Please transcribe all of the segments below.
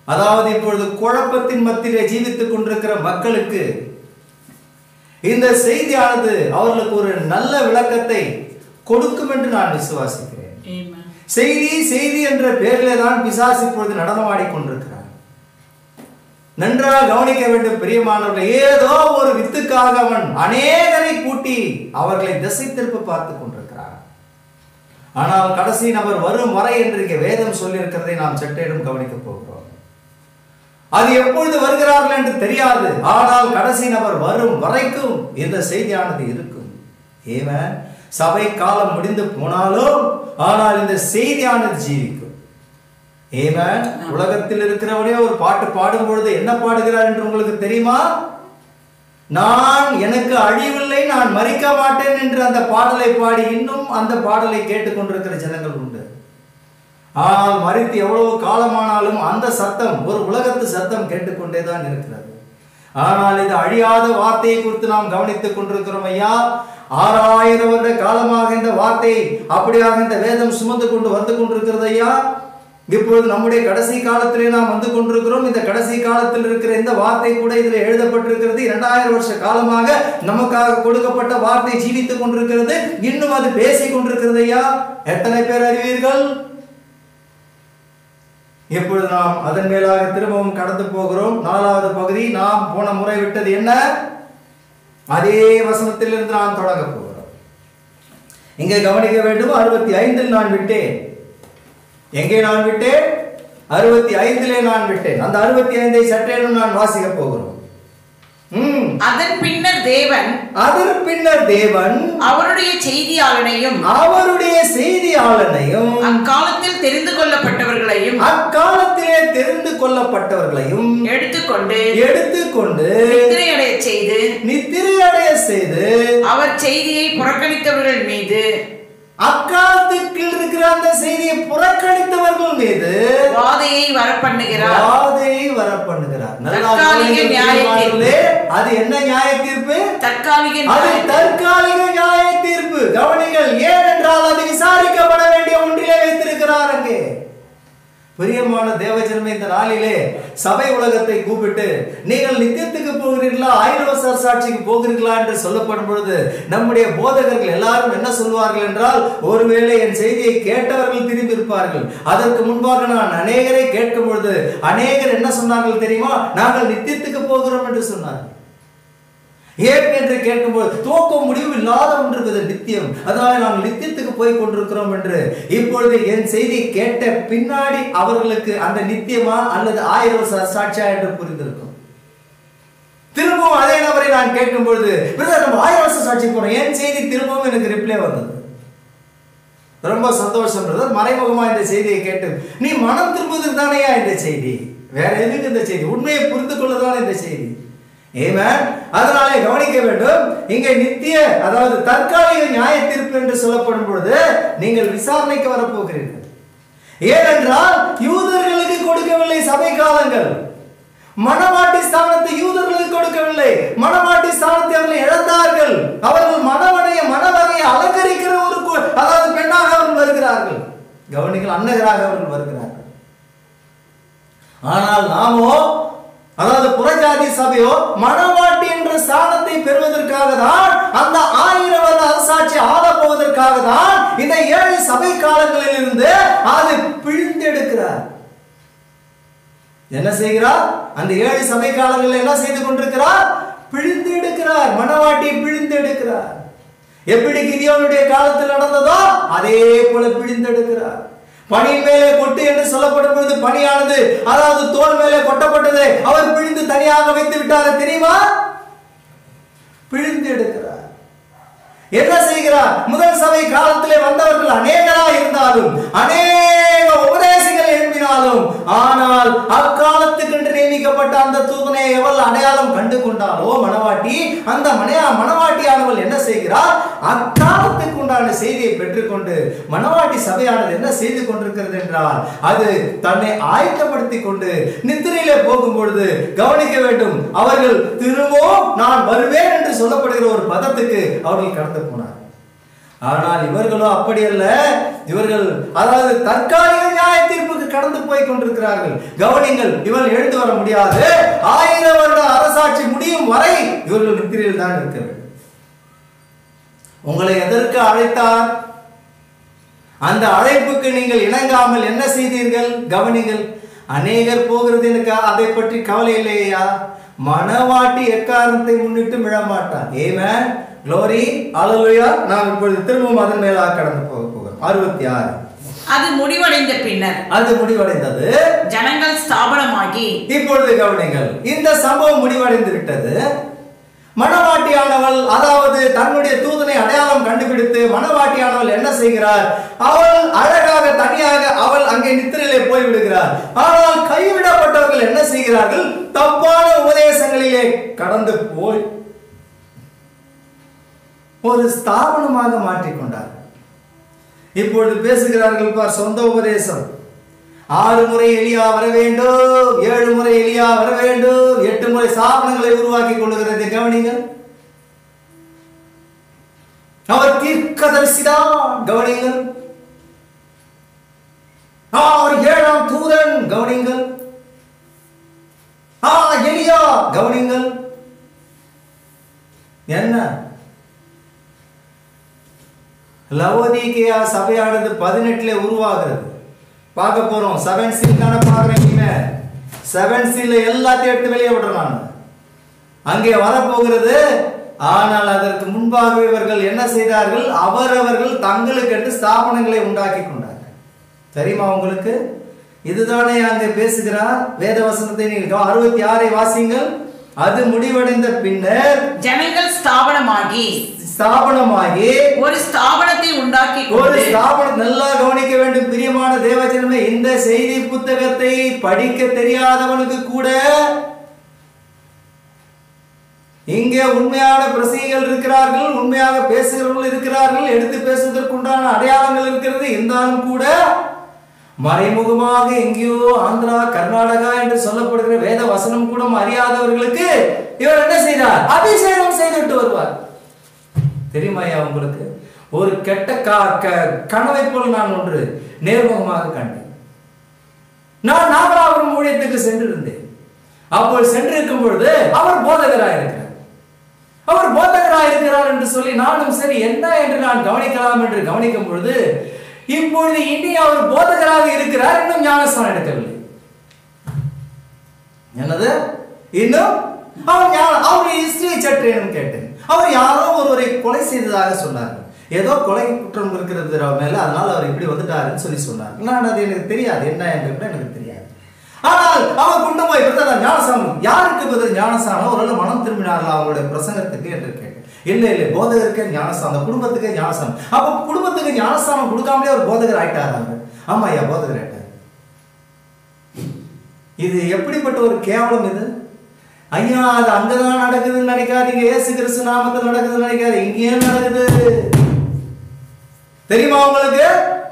அதாவது இப்பொழுது குழப்பத்தின் மத்தியிலே ஜீவித்துக் கொண்டிருக்கிற மக்களுக்கு இந்த செய்தியானது அவர்களுக்கு ஒரு நல்ல விளக்கத்தை கொடுக்கும் என்று நான் விசுவாசிக்கிறேன் Amen. செய்தி செய்தி என்ற பெயரிலே தான் பிசாசு இப்பொழுது நடனமாடிக் கொண்டிருக்கிறார் நன்றாக கவனிக்க வேண்டும் பிரியமானவர்கள் ஏதோ ஒரு வித்துக்காக அவன் அநேகரை கூட்டி அவர்களை திசை திருப்ப பார்த்து கொண்டிருக்கிறார் ஆனால் கடைசி நபர் வரும் வரை என்று இங்கே வேதம் சொல்லியிருக்கிறதை நாம் சற்றேடும் கவனிக்க போகிறோம் அது எப்பொழுது வருகிறார்கள் என்று தெரியாது ஆனால் கடைசி நபர் வரும் வரைக்கும் இந்த செய்தியானது இருக்கும் ஏவன் சபை காலம் முடிந்து போனாலும் ஆனால் இந்த செய்தியானது ஜீவிக்கும் ஏவன் உலகத்தில் இருக்கிறவனே ஒரு பாட்டு பாடும் பொழுது என்ன பாடுகிறார் என்று உங்களுக்கு தெரியுமா நான் எனக்கு அழிவில்லை நான் மறிக்க மாட்டேன் என்று அந்த பாடலை பாடி இன்னும் அந்த பாடலை கேட்டுக்கொண்டிருக்கிற ஜனங்கள் உண்டு ஆனால் மறித்து எவ்வளவு காலமானாலும் அந்த சத்தம் ஒரு உலகத்து சத்தம் கேட்டுக்கொண்டே தான் இருக்கிறது ஆனால் இது அழியாத வார்த்தையை குறித்து நாம் கவனித்துக் கொண்டிருக்கிறோம் ஐயா ஆறாயிரம் வருட காலமாக இந்த வார்த்தை அப்படியாக இந்த வேதம் சுமந்து கொண்டு வந்து கொண்டிருக்கிறது ஐயா இப்பொழுது நம்முடைய கடைசி காலத்திலே நாம் வந்து கொண்டிருக்கிறோம் இந்த கடைசி காலத்தில் இருக்கிற இந்த வார்த்தை கூட இதில் எழுதப்பட்டிருக்கிறது இரண்டாயிரம் வருஷ காலமாக நமக்காக கொடுக்கப்பட்ட வார்த்தை ஜீவித்துக் கொண்டிருக்கிறது இன்னும் அது பேசிக் கொண்டிருக்கிறது ஐயா எத்தனை பேர் அறிவீர்கள் இப்பொழுது நாம் அதன் மேலாக திரும்பவும் கடந்து போகிறோம் நாலாவது பகுதி நாம் போன முறை விட்டது என்ன அதே வசனத்திலிருந்து நாம் தொடங்க போகிறோம் இங்கே கவனிக்க வேண்டும் அறுபத்தி ஐந்தில் நான் விட்டேன் எங்கே நான் விட்டேன் அறுபத்தி ஐந்திலே நான் விட்டேன் அந்த அறுபத்தி ஐந்தை சற்றேனும் நான் வாசிக்க போகிறோம் ம் அதன் பின்னர் தேவன் அதன் பின்னர் தேவன் அவருடைய செய்தியாளனையும் அவருடைய செய்தியாளனையும் அக்காலத்தில் தெரிந்து கொள்ளப்பட்டவர்களையும் அக்காலத்திலே தெரிந்து கொள்ளப்பட்டவர்களையும் எடுத்துக்கொண்டு எடுத்துக்கொண்டு நித்திரையடையச் செய்து நித்திரையடைய செய்து அவர் செய்தியை புறக்கணித்தவர்கள் மீது அக்காலத்துக்கு இருக்கிற அந்த செய்தியை புறக்கணித்தவர்கள் மீது வாதையை வரப்பண்ணுகிறார் வாதையை வர பண்ணுகிறார் நல்லா தற்காலிக கவனிங்க நியாய பிரியமானவர்களே. அது என்ன நியாய தீர்ப்பு தற்காலிக அது நியாய- தற்காலிக நியாய தீர்ப்பு கவனிங்கள் ஏனென்றால் அது விசாரிக்கப்பட வேண்டிய ஒன்றிலே வைத்திருக்கிறார் அங்கே பிரியமான தேவஜனமே இந்த நாளிலே சபை உலகத்தை கூப்பிட்டு நீங்கள் நித்தியத்துக்கு போகிறீர்களா ஆயிரம் வருஷ சாட்சிக்கு போகிறீர்களா என்று சொல்லப்படும் பொழுது நம்முடைய போதகர்கள் எல்லாரும் என்ன சொல்வார்கள் என்றால் ஒருவேளை என் செய்தியை கேட்டவர்கள் திரும்பி இருப்பார்கள் அதற்கு முன்பாக நான் அநேகரை கேட்கும் பொழுது அநேகர் என்ன சொன்னார்கள் தெரியுமா நாங்கள் நித்தியத்துக்கு போகிறோம் என்று சொன்னார்கள் ஏன் என்று கேட்கும்போது துவக்கம் முடிவு இல்லாத ஒன்று இருக்குது நித்தியம் அதனால நாங்கள் நித்தியத்துக்கு போய் கொண்டிருக்கிறோம் என்று இப்பொழுது என் செய்தி கேட்ட பின்னாடி அவர்களுக்கு அந்த நித்தியமா அல்லது ஆயிரம் வருஷ சாட்சியா என்று புரிந்திருக்கும் திரும்பவும் அதே நபரை நான் கேட்கும் பொழுது பிரதர் நம்ம ஆயிரம் வருஷம் சாட்சி போறோம் என் செய்தி திரும்பவும் எனக்கு ரிப்ளை வந்தது ரொம்ப சந்தோஷம் பிரதர் மறைமுகமா இந்த செய்தியை கேட்டு நீ மனம் திரும்புவதற்கு தானேயா இந்த செய்தி வேற எதுக்கு இந்த செய்தி உண்மையை புரிந்து கொள்ளதான இந்த செய்தி ஏமேன் அதனாலே கவனிக்க வேண்டும் இங்கே நித்திய அதாவது தற்காலிக நியாய தீர்ப்பு என்று சொல்லப்படும் பொழுது நீங்கள் விசாரணைக்கு வரப்போகிறீர்கள் ஏனென்றால் யூதர்களுக்கு கொடுக்கவில்லை சபை காலங்கள் மணவாட்டி ஸ்தானத்தை யூதர்களுக்கு கொடுக்கவில்லை மணவாட்டி ஸ்தானத்தை அவர்கள் இழந்தார்கள் அவர்கள் மணவனைய மணவரையை அலங்கரிக்கிற ஒரு கு- அதாவது பெண்ணாக அவர்கள் வருகிறார்கள் கவனிகள் அன்னகராக அவர்கள் வருகிறார்கள் ஆனால் நாமோ அதாவது புறஜாதி சபையோ மணவாட்டி என்ற ஸ்தானத்தை பெறுவதற்காக தான் அந்த ஆயிரம் வருட அரசாட்சி ஆள போவதற்காக தான் இந்த ஏழு சபை காலங்களில் இருந்து அது பிழிந்தெடுக்கிறார் என்ன செய்கிறார் அந்த ஏழு சபை காலங்களில் என்ன செய்து கொண்டிருக்கிறார் பிழிந்து எடுக்கிறார் மணவாட்டியை பிழிந்து எடுக்கிறார் எப்படி கிதியோனுடைய காலத்தில் நடந்ததோ அதே போல பிழிந்து எடுக்கிறார் பனியின் மேலே கொட்டு என்று சொல்லப்படும் பொழுது பனியானது அதாவது தோல் மேலே கொட்டப்பட்டது அவர் பிழிந்து தனியாக வைத்து விட்டார் தெரியுமா பிழிந்து எடுக்கிறார் என்ன செய்கிறார் முதல் சபை காலத்திலே வந்தவர்கள் அநேகரா இருந்தாலும் அநேக உபதேசங்களை எழுப்பினாலும் ஆனால் அக்காலத்துக்கென்று நியமிக்கப்பட்ட அந்த தூதனை எவள் அடையாளம் கண்டு கொண்டாலோ மணவாட்டி அந்த மனையா மணவாட்டியானவள் என்ன செய்கிறார் அக்காலத்துக்கு உண்டான செய்தியை பெற்றுக்கொண்டு மணவாட்டி சபையானது என்ன செய்து கொண்டிருக்கிறது என்றால் அது தன்னை ஆயத்தப்படுத்தி கொண்டு நித்திரையிலே போகும் பொழுது கவனிக்க வேண்டும் அவர்கள் திரும்பவும் நான் வருவேன் என்று சொல்லப்படுகிற ஒரு பதத்துக்கு அவர்கள் கடந்து போனார் ஆனால் இவர்களோ அப்படி அல்ல இவர்கள் அதாவது தற்காலிக நியாய தீர்ப்புக்கு கடந்து போய் கொண்டிருக்கிறார்கள் கவனிங்கள் இவர்கள் எழுந்து வர முடியாது ஆயிரம் வருட அரசாட்சி முடியும் வரை இவர்கள் நித்திரையில் தான் இருக்க வேண்டும் உங்களை எதற்கு அழைத்தார் அந்த அழைப்புக்கு நீங்கள் இணங்காமல் என்ன செய்தீர்கள் கவனிங்கள் அநேகர் போகிறது எனக்கு அதை பற்றி கவலை இல்லையா மனவாட்டி எக்காரணத்தை முன்னிட்டு விழமாட்டான் ஏமேன் க்ளோரி அலலுயா நாம் இப்பொழுது திரும்பவும் அதன் மேலாக கடந்து போக போகிறோம் அறுபத்தி ஆறு அது முடிவடைந்த பின்னர் அது முடிவடைந்தது ஜனங்கள் ஸ்தாபனமாகி இப்பொழுது கவனிங்கள் இந்த சம்பவம் முடிவடைந்து விட்டது மணவாட்டியானவள் அதாவது தன்னுடைய தூதனை அடையாளம் கண்டுபிடித்து மணவாட்டியானவள் என்ன செய்கிறார் அவள் அழகாக தனியாக அவள் அங்கே நித்திரையிலே போய் விடுகிறார் ஆனால் கைவிடப்பட்டவர்கள் என்ன செய்கிறார்கள் தப்பான உபதேசங்களிலே கடந்து போய் ஒரு ஸ்தாபனமாக மாற்றிக்கொண்டார் இப்பொழுது பேசுகிறார்கள் பார் சொந்த உபதேசம் ஆறு முறை எலியா வர வேண்டும் ஏழு முறை எலியா வர வேண்டும் எட்டு முறை சாபனங்களை உருவாக்கி கொள்ளுகிறது கவனிங்கள் அவர் தீர்க்கதரிசிதான் கவனிங்கள் அவர் ஏழாம் தூதன் கவனிங்கள் ஆ எலியா கவனிங்கள் என்ன லவோதிகேயா சபையானது பதினெட்டுல உருவாகிறது பார்க்க போறோம் செவன் சீல் தானே பார்க்குறீங்க செவன் சீல்ல எல்லாத்தையும் எடுத்து வெளியே விடுறேன் நான் அங்கே வரப்போகிறது ஆனால் அதற்கு முன்பாகவே இவர்கள் என்ன செய்தார்கள் அவரவர்கள் தங்களுக்கென்று ஸ்தாபனங்களை உண்டாக்கி கொண்டார்கள் தெரியுமா உங்களுக்கு இதுதானே அங்கே பேசுகிறார் வேத வசனத்தை நீங்கள் அறுபத்தி ஆறை வாசிங்கள் அது முடிவடைந்த பின்னர் ஜனங்கள் ஸ்தாபனமாகி ஸ்தாபனமாகி ஒரு ஸ்தாபனத்தை உண்டாக்கி ஒரு கொண்டு ஸ்தாபனம் நல்லா கவனிக்க வேண்டும் பிரியமான தேவஜனமே இந்த செய்தி புத்தகத்தை படிக்க தெரியாதவனுக்கு கூட இங்கே உண்மையான பிரசங்கிகள் இருக்கிறார்கள் உண்மையாக பேசுகிறவர்கள் இருக்கிறார்கள் எடுத்து பேசுவதற்குண்டான அடையாளங்கள் இருக்கிறது இருந்தாலும் கூட மறைமுகமாக எங்கேயோ ஆந்திரா கர்நாடகா என்று சொல்லப்படுகிற வேத வசனம் கூட அறியாதவர்களுக்கு இவர் என்ன செய்தார் அபிஷேகம் செய்துவிட்டு வருவார் தெரியுமாயா உங்களுக்கு ஒரு கெட்ட கா க- கனவை போல் நான் ஒன்று நேர்முகமாக கண்டேன் நான் நாகலாபுரம் ஊழியத்துக்கு சென்றிருந்தேன் அப்போது சென்றிருக்கும் பொழுது அவர் போதகராக இருக்கிறார் அவர் போதகராக இருக்கிறார் என்று சொல்லி நானும் சரி என்ன என்று நான் கவனிக்கலாம் என்று கவனிக்கும் பொழுது இப்பொழுது இனி அவர் போதகராக இருக்கிறார் இன்னும் ஞானஸ்தானம் எடுக்கவில்லை என்னது இன்னும் அவர் ஞான- அவருடைய ஹிஸ்டரியை சற்றேனும் கேட்டேன் அவர் யாரோ ஒருவரை கொலை செய்ததாக சொன்னார் ஏதோ கொலை குற்றம் இருக்கிறது அவர் மேல அதனால அவர் இப்படி வந்துட்டாருன்னு சொல்லி சொன்னார் நான் அது எனக்கு தெரியாது என்ன என்று கூட எனக்கு தெரியாது ஆனால் அவர் கொண்டு போய் பிரதர் ஞானசானம் யாருக்கு பதில் ஞானசானம் ஒரு மனம் திரும்பினார்கள் அவங்களுடைய பிரசங்கத்துக்கு என்று கேட்டேன் இல்ல இல்ல போதகருக்கே ஞானஸ்தானம் அந்த குடும்பத்துக்கே ஞானஸ்தானம் அப்ப குடும்பத்துக்கு ஞானஸ்தானம் கொடுக்காமலே ஒரு போதகர் ஆயிட்டாரு அவரு. ஆமா ஐயா போதகர் ஆயிட்டாரு இது எப்படிப்பட்ட ஒரு கேவலம் இது ஐயா அது அங்கதான் நடக்குதுன்னு நினைக்காதீங்க இயேசு கிறிஸ்து நாமத்தில் நடக்குதுன்னு நினைக்காது இங்கேயே நடக்குது தெரியுமா உங்களுக்கு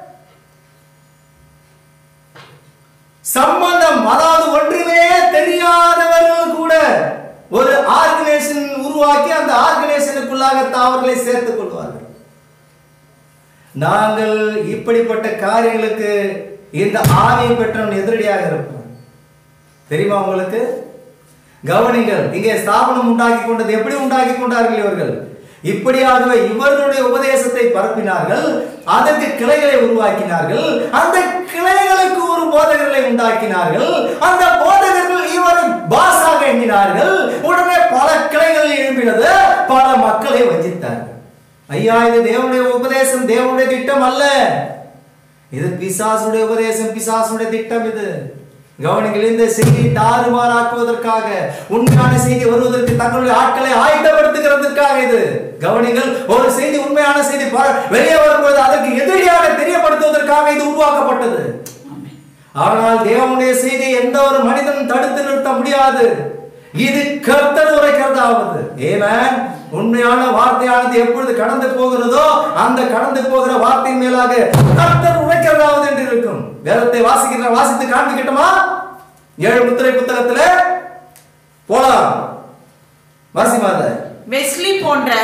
சம்பந்தம் அதாவது ஒன்றுமே தெரியாதவர்கள் கூட ஒரு ஆர்கனைசேஷன் உருவாக்கி அந்த ஆர்கனைசேஷனுக்குள்ளாக தாவர்களை சேர்த்துக் கொள்வார்கள் நாங்கள் இப்படிப்பட்ட காரியங்களுக்கு இந்த ஆவியை பெற்றவன் எதிரடியாக இருப்போம் தெரியுமா உங்களுக்கு கவனிங்கள் இங்கே ஸ்தாபனம் உண்டாக்கி கொண்டது எப்படி உண்டாக்கி கொண்டார்கள் இவர்கள் இப்படியாகவே இவர்களுடைய உபதேசத்தை பரப்பினார்கள் அதற்கு கிளைகளை உருவாக்கினார்கள் அந்த கிளைகளுக்கு ஒரு போதகர்களை உண்டாக்கினார்கள் அந்த போதகர்கள் இவரை பாஸாக எண்ணினார்கள் உடனே பல கிளைகள் எழும்பினது பல மக்களை வஞ்சித்தார்கள் ஐயா இது தேவனுடைய உபதேசம் தேவனுடைய திட்டம் அல்ல இது பிசாசுடைய உபதேசம் பிசாசுடைய திட்டம் இது கவனிங்கள் இந்த செய்தி தாறுமாறாக்குவதற்காக உண்மையான செய்தி வருவதற்கு தங்களுடைய ஆட்களை ஆயத்தப்படுத்துகிறதற்காக இது கவனிங்கள் ஒரு செய்தி உண்மையான செய்தி பர- வெளியே வரும்போது அதற்கு எதிரியாக தெரியப்படுத்துவதற்காக இது உருவாக்கப்பட்டது ஆனால் தேவனுடைய செய்தியை எந்த ஒரு மனிதனும் தடுத்து நிறுத்த முடியாது இது கர்த்தர் உரைக்கிறதாவது ஏமேன் உண்மையான வார்த்தையானது எப்பொழுது கடந்து போகிறதோ அந்த கடந்து போகிற வார்த்தையின் மேலாக கர்த்தர் உரைக்கிறதாவது என்று இருக்கும் வேதத்தை வாசிக்கிற வாசித்து காண்பிக்கட்டுமா ஏழு முத்திரை புத்தகத்துல போலாம் வாசிமாத வெஸ்லி போன்ற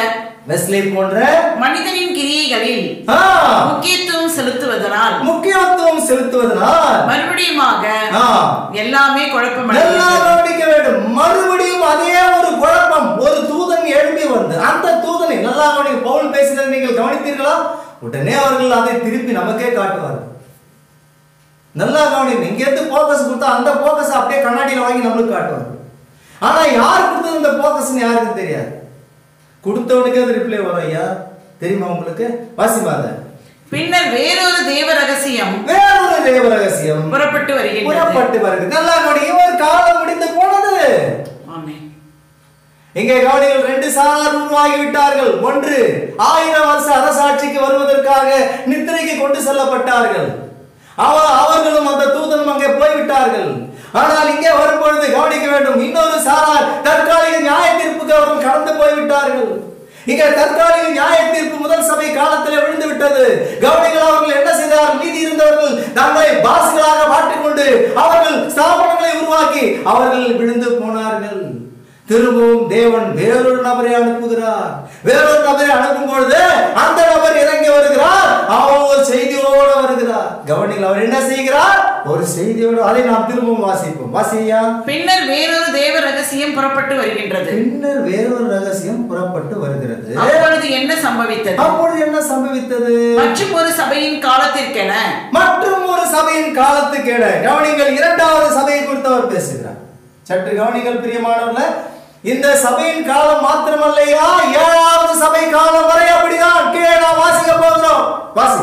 வெஸ்லி போன்ற மனிதனின் கிரியைகளில் ஆ, முக்கியத்துவம் செலுத்துவதனால் முக்கியத்துவம் செலுத்துவதனால் மறுபடியுமாக ஆ, எல்லாமே நல்லா குழப்பமடைகிறது கவனிக்க வேண்டும் மறுபடியும் அதே ஒரு குழப்பம் ஒரு தூதன் எழுப்பி வந்து அந்த தூதனை நல்லா கவனிக்க பவுல் பேசினதை நீங்கள் கவனித்தீர்களா உடனே அவர்கள் அதை திருப்பி நமக்கே காட்டுவார்கள் நல்லா கவனிங்க இங்க இருந்து போக்கஸ் கொடுத்தா அந்த போக்கஸ் அப்படியே கண்ணாடியில வாங்கி நம்மளுக்கு காட்டுவாங்க ஆனா யார் கொடுத்தது அந்த போக்கஸ் யாருக்கும் தெரியாது கொடுத்தவனுக்கு அது ரிப்ளை வரும் ஐயா தெரியுமா உங்களுக்கு வாசிமாத பின்னர் வேறொரு தேவ ரகசியம் வேறொரு தேவ ரகசியம் புறப்பட்டு வருகின்றது புறப்பட்டு வருது நல்லா கவனிங்க ஒரு காலம் முடிந்து போனது ஆமென். இங்கே கவனிகள் ரெண்டு சாரார் உருவாகி விட்டார்கள் ஒன்று ஆயிரம் வருஷ அரசாட்சிக்கு வருவதற்காக நித்திரைக்கு கொண்டு செல்லப்பட்டார்கள் அவ அவர்களும் அந்த தூதனும் அங்கே போய்விட்டார்கள் ஆனால் இங்கே வரும்பொழுது கவனிக்க வேண்டும் இன்னொரு சாரார் தற்காலிக நியாய தீர்ப்புக்கு அவர்கள் கடந்து போய்விட்டார்கள் இங்கே தற்காலிக நியாய தீர்ப்பு முதல் சபை காலத்தில் விழுந்து விட்டது கவனிகள் அவர்கள் என்ன செய்தார்கள் மீதி இருந்தவர்கள் தங்களை பாசுகளாக மாற்றிக்கொண்டு அவர்கள் ஸ்தாபனங்களை உருவாக்கி அவர்கள் விழுந்து போனார்கள் திரும்பவும் தேவன் வேறொரு நபரை அனுப்புகிறார் வேறொரு நபரை அனுப்பும் பொழுது அந்த நபர் இறங்கி வருகிறார் அவர் ஒரு செய்தியோடு வருகிறார் கவனிங்கள் அவர் என்ன செய்கிறார் ஒரு செய்தியோடு அதை நாம் திரும்பவும் வாசிப்போம் வாசியா பின்னர் வேறொரு தேவ ரகசியம் புறப்பட்டு வருகின்றது பின்னர் வேறொரு ரகசியம் புறப்பட்டு வருகிறது அப்பொழுது என்ன சம்பவித்தது அப்பொழுது என்ன சம்பவித்தது மற்றும் ஒரு சபையின் காலத்திற்கென மற்றும் ஒரு சபையின் காலத்துக்கேட கவனிங்கள் இரண்டாவது சபையை குறித்து அவர் பேசுகிறார் சற்று கவனிங்கள் பிரியமானவர்கள இந்த சபையின் காலம் மாத்திரமல்லையா ஏழாவது சபை காலம் வரை அப்படிதான் கீழே நாம் வாசிக்க போகிறோம் வாசி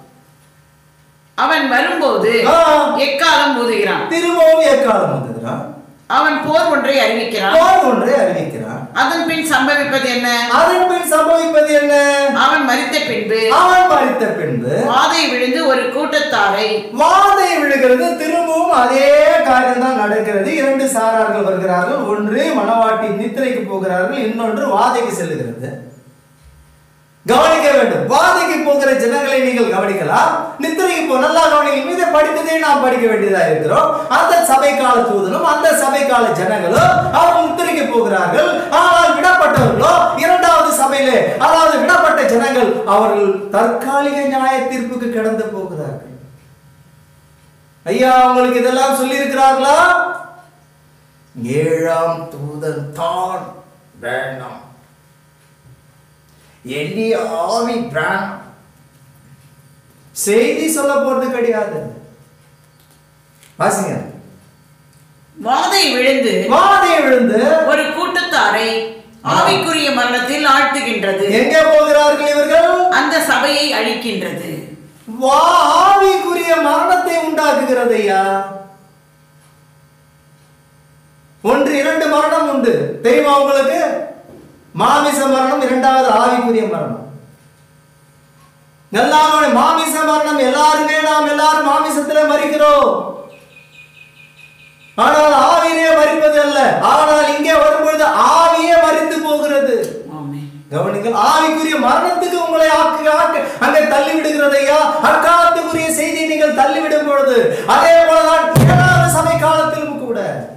அவன் வரும்போது ஆ. எக்காலம் ஊதுகிறான் திரும்பவும் எக்காலம் வந்ததுதான் அவன் போர் ஒன்றை அறிவிக்கிறான் போர் ஒன்றை அறிவிக்கிறான் அதன் பின் சம்பவிப்பது என்ன அதன் பின் சம்பவிப்பது என்ன அவன் மரித்த பின்பு அவன் மறித்த பின்பு வாதை விழுந்து ஒரு கூட்டத்தாரை வாதை விழுகிறது திரும்பவும் அதே காரியம் தான் நடக்கிறது இரண்டு சாரார்கள் வருகிறார்கள் ஒன்று மணவாட்டி நித்திரைக்கு போகிறார்கள் இன்னொன்று வாதைக்கு செல்லுகிறது கவனிக்க வேண்டும் வாதைக்கு போகிற ஜனங்களை நீங்கள் கவனிக்கலாம் நித்திரைக்கு போ நல்லா கவனிக்க மீது படித்ததே நாம் படிக்க வேண்டியதா இருக்கிறோம் அந்த சபை கால தூதனும் அந்த சபை கால ஜனங்களும் அவர்கள் நித்திரைக்கு போகிறார்கள் ஆனால் விடப்பட்டவர்களோ இரண்டாவது சபையிலே அதாவது விடப்பட்ட ஜனங்கள் அவர்கள் தற்காலிக நியாய தீர்ப்புக்கு கடந்து போகிறார்கள் ஐயா உங்களுக்கு இதெல்லாம் சொல்லி இருக்கிறார்களா ஏழாம் தூதன் தான் வேண்டாம் எளிய ஆவி வேண்டாம் செய்தி சொல்ல போறது கிடையாது வாசிங்க வாதை விழுந்து வாதை விழுந்து ஒரு கூட்டத்தாரை ஆவிக்குரிய மரணத்தில் ஆழ்த்துகின்றது எங்கே போகிறார்கள் இவர்கள் அந்த சபையை அழிக்கின்றது வா ஆவிக்குரிய மரணத்தை உண்டாக்குகிறது ஐயா ஒன்று இரண்டு மரணம் உண்டு தெரியுமா உங்களுக்கு மாமிச மரணம் இரண்டாவது ஆவிக்குரிய மரணம் எல்லாமே மாமிச மரணம் எல்லாருமே நாம் எல்லாரும் மாமிசத்திலே மறிக்கிறோம் ஆனால் ஆவியிலே மறிப்பது அல்ல ஆனால் இங்கே வரும்பொழுது ஆவியே மறித்து போகிறது ஆமென். கவனிங்கள் ஆவிக்குரிய மரணத்துக்கு உங்களை ஆக்கு ஆக்கு அங்கே தள்ளி விடுகிறது ஐயா அக்காலத்துக்குரிய செய்தியை நீங்கள் தள்ளிவிடும் பொழுது அதே போலதான் ஏழாவது சபை காலத்திலும் கூட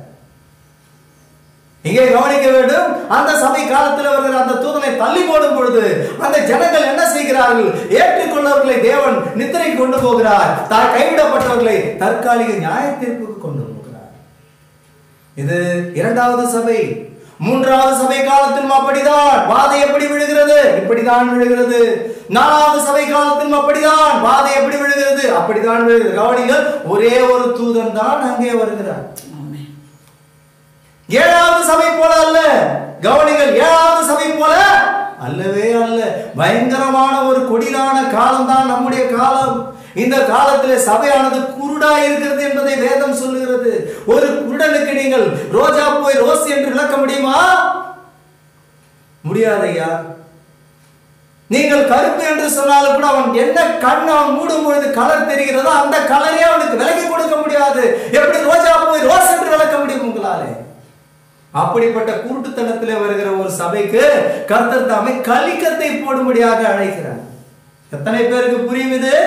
இங்கே கவனிக்க வேண்டும் அந்த சபை காலத்தில் வருகிற அந்த தூதனை தள்ளி போடும் பொழுது அந்த ஜனங்கள் என்ன செய்கிறார்கள் ஏற்றுக்கொள்ளவர்களை தேவன் நித்திரை கொண்டு போகிறார் தான் கைவிடப்பட்டவர்களை தற்காலிக நியாய தீர்ப்புக்கு கொண்டு போகிறார் இது இரண்டாவது சபை மூன்றாவது சபை காலத்திலும் அப்படிதான் வாதை எப்படி விழுகிறது இப்படிதான் விழுகிறது நாலாவது சபை காலத்திலும் அப்படிதான் வாதை எப்படி விழுகிறது அப்படிதான் விழுகிறது கவனிங்கள் ஒரே ஒரு தூதன் தான் அங்கே வருகிறார் ஆமென். ஏழாவது சபை போல அல்ல கவனிங்கள் ஏழாவது சபை போல அல்லவே அல்ல பயங்கரமான ஒரு கொடிதான காலம் தான் நம்முடைய காலம் இந்த காலத்திலே சபையானது குருடா இருக்கிறது என்பதை வேதம் சொல்லுகிறது ஒரு குருடனுக்கு நீங்கள் ரோஜா போய் ரோஸ் என்று விளக்க முடியுமா முடியாதையா நீங்கள் கருப்பு என்று சொன்னாலும் கூட அவன் என்ன கண் அவன் மூடும் பொழுது கலர் தெரிகிறதோ அந்த கலரே அவனுக்கு விலகி கொடுக்க முடியாது எப்படி ரோஜா போய் ரோஸ் என்று விளக்க முடியும் உங்களாலே அப்படிப்பட்ட குருட்டுத்தனத்திலே வருகிற ஒரு சபைக்கு கர்த்தர் தாமே கலிக்கத்தை போடும்படியாக அழைக்கிறார் எத்தனை பேருக்கு புரியும் இது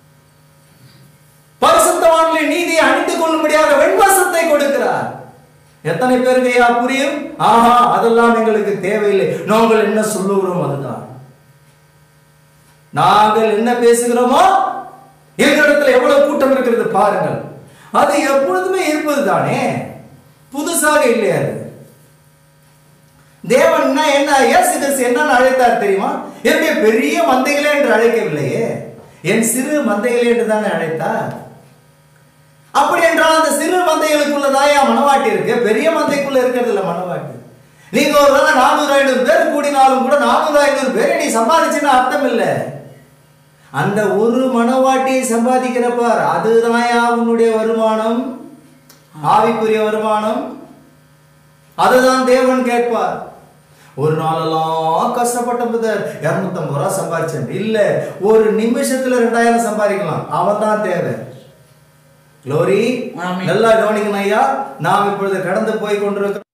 பரிசுத்தவான்களின் நீதியை அணிந்து கொள்ளும்படியாக வெண்வசத்தை கொடுக்கிறார் எத்தனை பேருக்கு ஐயா புரியும் ஆஹா அதெல்லாம் எங்களுக்கு தேவையில்லை நாங்கள் என்ன சொல்லுகிறோம் அதுதான் நாங்கள் என்ன பேசுகிறோமோ எங்களிடத்துல எவ்வளவு கூட்டம் இருக்கிறது பாருங்கள் அது எப்பொழுதுமே இருப்பது தானே புதுசாக இல்லையா அது தேவன் என்ன இயேசு கிறிஸ்து என்னன்னு அழைத்தார் தெரியுமா என்னுடைய பெரிய மந்தைகளே என்று அழைக்கவில்லையே என் சிறு மந்தைகளே என்று தானே அழைத்தார் அப்படி என்றால் அந்த சிறு மந்தைகளுக்குள்ளதாயா மனவாட்டி இருக்கு பெரிய மந்தைக்குள்ள இருக்கிறது இல்ல மனவாட்டி நீங்க ஒரு வேளை நானூறு ஐநூறு பேர் கூடினாலும் கூட நானூறு ஐநூறு பேரை நீ சம்பாதிச்சுன்னு அர்த்தம் இல்லை அந்த ஒரு மனவாட்டியை சம்பாதிக்கிறப்பார் அதுதான்யா உன்னுடைய வருமானம் ஆவிக்குரிய வருமானம் அதுதான் தேவன் கேட்பார் ஒரு நாளெல்லாம் கஷ்டப்பட்ட புதர் இரநூத்தம்பது ரூபா சம்பாதிச்சேன் இல்ல ஒரு நிமிஷத்துல ரெண்டாயிரம் சம்பாதிக்கலாம் அவன் தான் தேவை க்ளோரி ஆமென். நல்லா கவனிக்கணும் ஐயா நாம் இப்பொழுது கடந்து போய் கொண்டிருக்கிறோம்